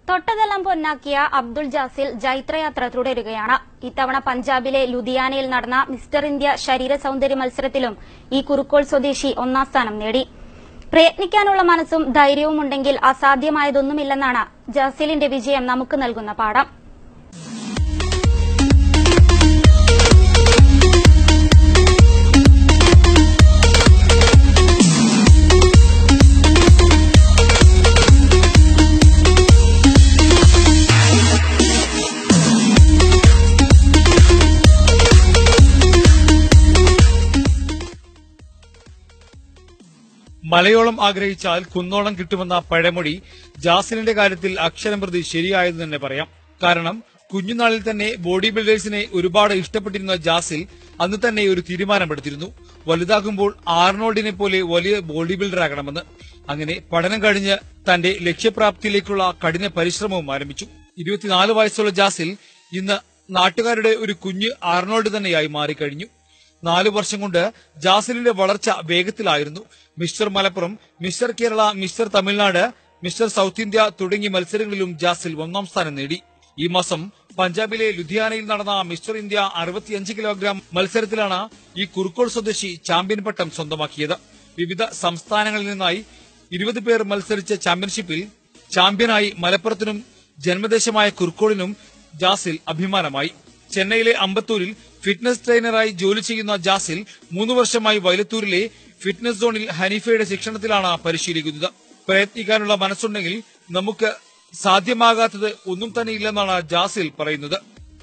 തൊട്ടതെല്ലാം പൊന്നാക്കിയ അബ്ദുൾ ജാസിൽ ജൈത്രയാത്ര തുടരുകയാണ് ഇത്തവണ പഞ്ചാബിലെ ലുധിയാനയിൽ നടന്ന മിസ്റ്റർ ഇന്ത്യ ശരീര സൌന്ദര്യ മത്സരത്തിലും ഈ കുറുക്കോൾ സ്വദേശി ഒന്നാം സ്ഥാനം നേടി പ്രയത്നിക്കാനുള്ള മനസ്സും ധൈര്യവും ഉണ്ടെങ്കിൽ അസാധ്യമായതൊന്നുമില്ലെന്നാണ് ജാസിലിന്റെ വിജയം നമുക്ക് നൽകുന്ന പാഠം മലയോളം ആഗ്രഹിച്ചാൽ കുന്നോളം കിട്ടുമെന്ന പഴമൊഴി ജാസിലിന്റെ കാര്യത്തിൽ അക്ഷരം പ്രതി ശരിയായെന്ന് തന്നെ പറയാം കാരണം കുഞ്ഞുനാളിൽ തന്നെ ബോഡി ബിൽഡേഴ്സിനെ ഒരുപാട് ഇഷ്ടപ്പെട്ടിരുന്ന ജാസിൽ അന്ന് തന്നെ ഒരു തീരുമാനമെടുത്തിരുന്നു വലുതാകുമ്പോൾ ആർണോൾഡിനെ പോലെ വലിയ ബോഡി ബിൽഡർ ആകണമെന്ന് അങ്ങനെ പഠനം കഴിഞ്ഞ് തന്റെ ലക്ഷ്യപ്രാപ്തിയിലേക്കുള്ള കഠിന പരിശ്രമവും ആരംഭിച്ചു ഇരുപത്തിനാല് വയസ്സുള്ള ജാസിൽ ഇന്ന് നാട്ടുകാരുടെ ഒരു കുഞ്ഞ് ആർണോൾഡ് തന്നെയായി മാറിക്കഴിഞ്ഞു നാലു വർഷം കൊണ്ട് ജാസിലിന്റെ വളർച്ച വേഗത്തിലായിരുന്നു mister Malappuram mister Kerala mister Tamil Nadu mister south India തുടങ്ങിയ മത്സരങ്ങളിലും ജാസിൽ ഒന്നാം സ്ഥാനം നേടി ഈ മാസം പഞ്ചാബിലെ ലുധിയാനയിൽ നടന്ന മിസ്റ്റർ ഇന്ത്യ അറുപത്തിയഞ്ച് കിലോഗ്രാം മത്സരത്തിലാണ് ഈ കുറുക്കോൾ സ്വദേശി ചാമ്പ്യൻ പട്ടം സ്വന്തമാക്കിയത് വിവിധ സംസ്ഥാനങ്ങളിൽ നിന്നായി ഇരുപത് പേർ മത്സരിച്ച ചാമ്പ്യൻഷിപ്പിൽ ചാമ്പ്യനായി മലപ്പുറത്തിനും ജന്മദേശമായ കുറുക്കോളിനും ജാസിൽ അഭിമാനമായി ചെന്നൈയിലെ അമ്പത്തൂരിൽ ഫിറ്റ്നസ് ട്രെയിനറായി ജോലി ചെയ്യുന്ന ജാസിൽ മൂന്ന് വർഷമായി വൈലത്തൂരിലെ ഫിറ്റ്നസ് സോണിൽ ഹനീഫയുടെ ശിക്ഷണത്തിലാണ് പരിശീലിക്കുന്നത് പ്രയത്നിക്കാനുള്ള മനസ്സുണ്ടെങ്കിൽ നമുക്ക് സാധ്യമാകാത്തത് ഒന്നും തന്നെ ഇല്ലെന്നാണ് ജാസിൽ പറയുന്നത്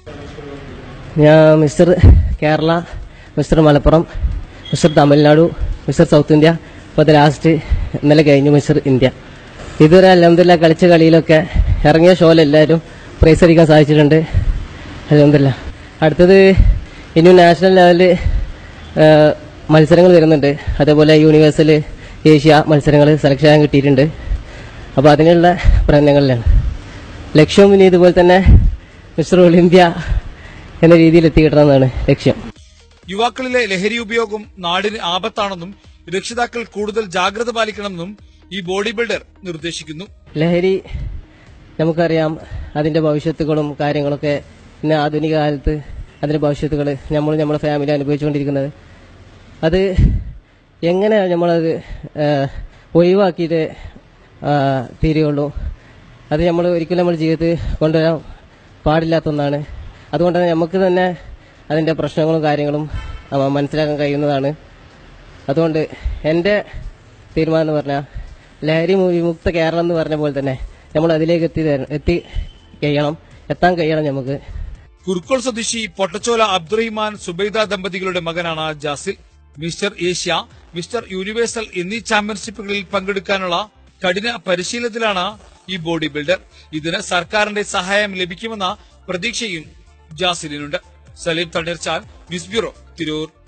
ഞാൻ mister Kerala mister Malappuram mister Tamil Nadu mister south India ഇപ്പോൾ ലാസ്റ്റ് ഇന്നലെ കഴിഞ്ഞു മിസ്റ്റർ ഇന്ത്യ ഇതുവരെ അലഹമില്ല കളിച്ച കളിയിലൊക്കെ ഇറങ്ങിയ ഷോയിലെല്ലാവരും പ്രൈസ് അടിക്കാൻ സാധിച്ചിട്ടുണ്ട് അലഹമില്ല അടുത്തത് ഇനി നാഷണൽ ലെവലിൽ മത്സരങ്ങൾ വരുന്നുണ്ട് അതേപോലെ യൂണിവേഴ്സൽ ഏഷ്യ മത്സരങ്ങൾ സെലക്ഷൻ ചെയ്യാൻ കിട്ടിയിട്ടുണ്ട് അപ്പോൾ അതിനുള്ള പ്രയത്നങ്ങളിലാണ് ലക്ഷ്യവും ഇനി ഇതുപോലെ തന്നെ മിസ്റ്റർ ഒളിമ്പ്യ എന്ന രീതിയിൽ എത്തിക്കിട്ടണമെന്നാണ് ലക്ഷ്യം യുവാക്കളിലെ ലഹരി ഉപയോഗം നാടിന് ആപത്താണെന്നും രക്ഷിതാക്കൾ കൂടുതൽ ജാഗ്രത പാലിക്കണമെന്നും ഈ ബോഡി ബിൽഡർ നിർദ്ദേശിക്കുന്നു ലഹരി നമുക്കറിയാം അതിന്റെ ഭവിഷ്യത്തുകളും കാര്യങ്ങളൊക്കെ ഇന്ന് ആധുനിക കാലത്ത് അതിന്റെ ഭവിഷ്യത്തുകൾ നമ്മൾ നമ്മുടെ ഫാമിലി അനുഭവിച്ചുകൊണ്ടിരിക്കുന്നത് അത് എങ്ങനെ നമ്മളത് ആ, ഒഴിവാക്കിയിട്ട് ആ, തീരുകയുള്ളൂ അത് നമ്മൾ ഒരിക്കലും നമ്മുടെ ജീവിതത്തിൽ കൊണ്ടുവരാൻ പാടില്ലാത്ത ഒന്നാണ് അതുകൊണ്ട് തന്നെ നമുക്ക് തന്നെ അതിന്റെ പ്രശ്നങ്ങളും കാര്യങ്ങളും ആ, മനസ്സിലാക്കാൻ കഴിയുന്നതാണ് അതുകൊണ്ട് എൻ്റെ തീരുമാനം എന്ന് പറഞ്ഞാൽ ലഹരി വിമുക്ത കേരളം എന്ന് പറഞ്ഞ പോലെ തന്നെ നമ്മൾ അതിലേക്ക് എത്തി തര- എത്തി കഴിയണം എത്താൻ കഴിയണം നമുക്ക് കുറുക്കോൾ സ്വദേശി പൊട്ടച്ചോല അബ്ദുറഹിമാൻ സുബൈദ ദമ്പതികളുടെ മകനാണ് Jasil mister Asia mister universal എന്നീ ചാമ്പ്യൻഷിപ്പുകളിൽ പങ്കെടുക്കാനുള്ള കഠിന പരിശീലനത്തിലാണ് ഈ ബോഡി ബിൽഡർ ഇതിന് സർക്കാരിന്റെ സഹായം ലഭിക്കുമെന്ന പ്രതീക്ഷയും ജാസിലിനുണ്ട് സലീം തണ്ണീർച്ചാൽ ന്യൂസ് ബ്യൂറോ തിരൂർ